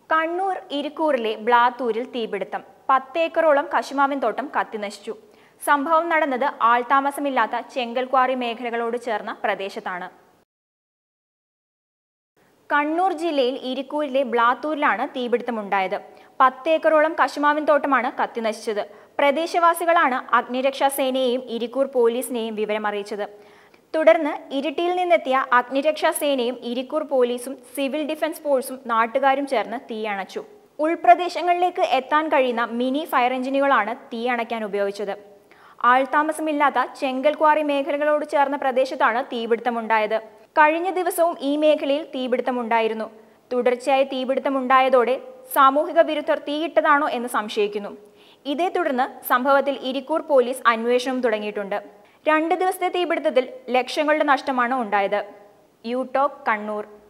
കണ്ണൂർ ഇരിക്കൂറിലെ ബ്ലാത്തൂരിൽ തീപിടുത്തം പത്തേക്കറോളം കശുമാവിൻ തോട്ടം കത്തിനശിച്ചു സംഭവം നടന്നത് ആൾതാമസമില്ലാത്ത ചെങ്കൽക്വാറി മേഖലകളോട് ചേർന്ന പ്രദേശത്താണ് കണ്ണൂർ ജില്ലയിൽ ഇരിക്കൂരിലെ ബ്ലാത്തൂരിലാണ് തീപിടുത്തമുണ്ടായത് പത്തേക്കറോളം കശുമാവിൻ തോട്ടമാണ് കത്തിനശിച്ചത് പ്രദേശവാസികളാണ് അഗ്നിരക്ഷാ സേനയെയും ഇരിക്കൂർ പോലീസിനെയും വിവരമറിയിച്ചത് തുടർന്ന് ഇരിട്ടിയിൽ നിന്നെത്തിയ അഗ്നിരക്ഷാ സേനയും ഇരിക്കൂർ പോലീസും സിവിൽ ഡിഫൻസ് ഫോഴ്സും നാട്ടുകാരും ചേർന്ന് തീയണച്ചു ഉൾപ്രദേശങ്ങളിലേക്ക് എത്താൻ കഴിയുന്ന മിനി ഫയർ എഞ്ചിനുകളാണ് തീയണയ്ക്കാൻ ഉപയോഗിച്ചത് ആൾതാമസമില്ലാത്ത ചെങ്കൽക്വാറി മേഖലകളോട് ചേർന്ന പ്രദേശത്താണ് തീപിടുത്തമുണ്ടായത് കഴിഞ്ഞ ദിവസവും ഈ മേഖലയിൽ തീപിടുത്തമുണ്ടായിരുന്നു തുടർച്ചയായി തീപിടുത്തമുണ്ടായതോടെ സാമൂഹിക വിരുദ്ധർ തീയിട്ടതാണോ എന്ന് സംശയിക്കുന്നു ഇതേ തുടർന്ന് സംഭവത്തിൽ ഇരിക്കൂർ പോലീസ് അന്വേഷണം തുടങ്ങിയിട്ടുണ്ട് രണ്ട് ദിവസത്തെ തീപിടുത്തത്തിൽ ലക്ഷങ്ങളുടെ നഷ്ടമാണ് ഉണ്ടായത് യൂടോക് കണ്ണൂർ